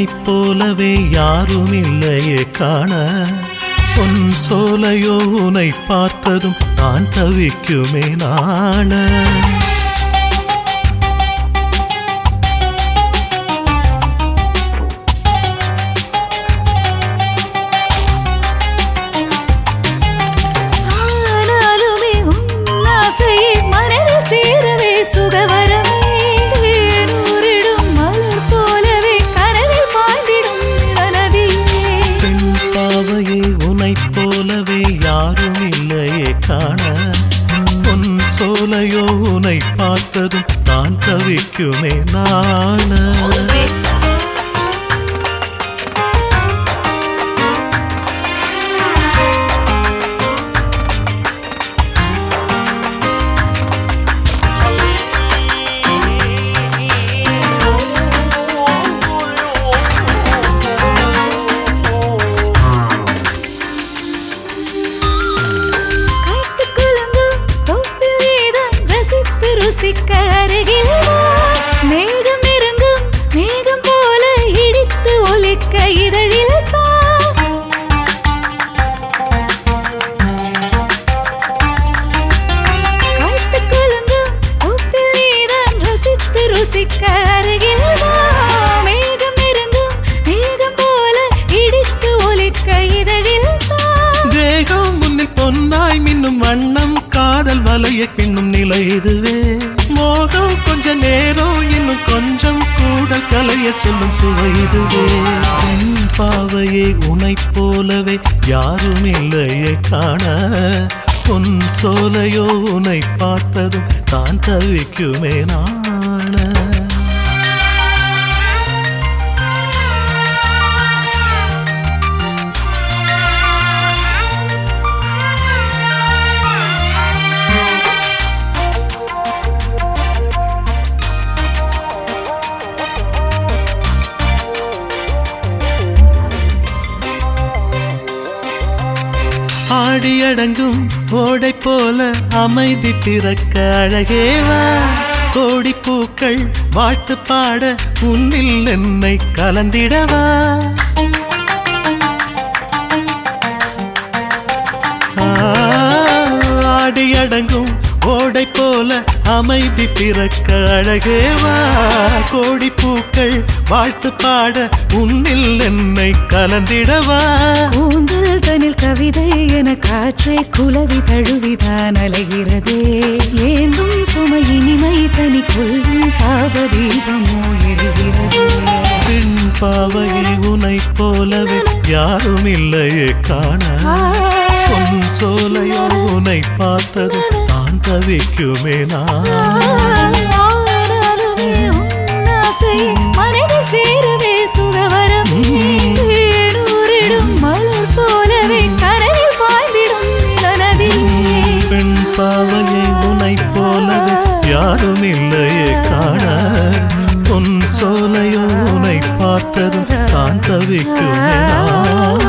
உனைப் போலவே யாரும் இல்லையே காண பொன் சோலையோ உனை பார்த்ததும் நான் தவிக்குமே நாண ஆனாலுமே உன் ஆசையை மனதில் சேரவே சுகவரமே நூறிடும் மலர் போலவே கனவில் பாய்ந்திடும் நதியே பெண் பாவையே உனைப் போலவே யாரும் இல்லையே காண பொன் சோலையோ உனை பார்த்ததும் நான் தவிக்குமே நாண காட்டுக் குலுங்கும் தொப்பில் நீதான் ரசித்து ருசிக்க அருகில் வா. மேகம் நெருங்கும் மேகம் போல இடித்து ஒலிக்க இதழில் தா. காட்டுக் குலுங்கும் தொப்பில் நீதான் ரசித்து ருசிக்க அருகில் வா. மேகம் நெருங்கும் மேகம் போல இடித்து ஒலிக்க இதழில் தா. தேகம் முன்னில் பொன்னாய் மின்னும் வண்ணம் காதல் வலையை பின்னும் நிலை இதுவே மோகம் கொஞ்ச நேரம் இன்னும் கொஞ்சம் கூட கலைய சொல்லும் சுவை இதுவே பெண் பாவையே உனைப் போலவே யாரும் இல்லையே காண பொன் சோலையோ உனை பார்த்ததும் தான் தவிக்குமே நாண ஆடியடங்கும் ஓடை போல அமைதி பிறக்க அழகேவா கோடி பூக்கள் வாழ்த்து பாட உன்னில் என்னை கலந்திடவா ஆ, ஆடியடங்கும் ஓடை போல அமைதி பிறக்க அழகேவா கோடி பூக்கள் வாழ்த்து பாட உன்னில் என்னை கலந்திடவா கூந்தல் தனில் கவிதை என காற்றை குலவி தழுவிதான் அலைகிறதே ஏந்தும் சுமை இனிமை தனி கொள்ளும் பாவதீபமோ எரிகிறதே பெண் பாவையில் உனைப் போலவே யாரும் இல்லையே காண பொன் சோலையோ உனை பார்த்தது தான் தவிக்குமே நான் ஆனாலுமே உன் ஆசையை மனதில் சேரவே சுகவரம் நூறிடும் மலர் போலவே கரையில் பாய்ந்திடும் நதியே பெண் பாவையை உனைப் போலவே யாரும் இல்லையே காண பொன் சோலையோ உனை பார்த்ததும் தான் தவிக்குமே நான்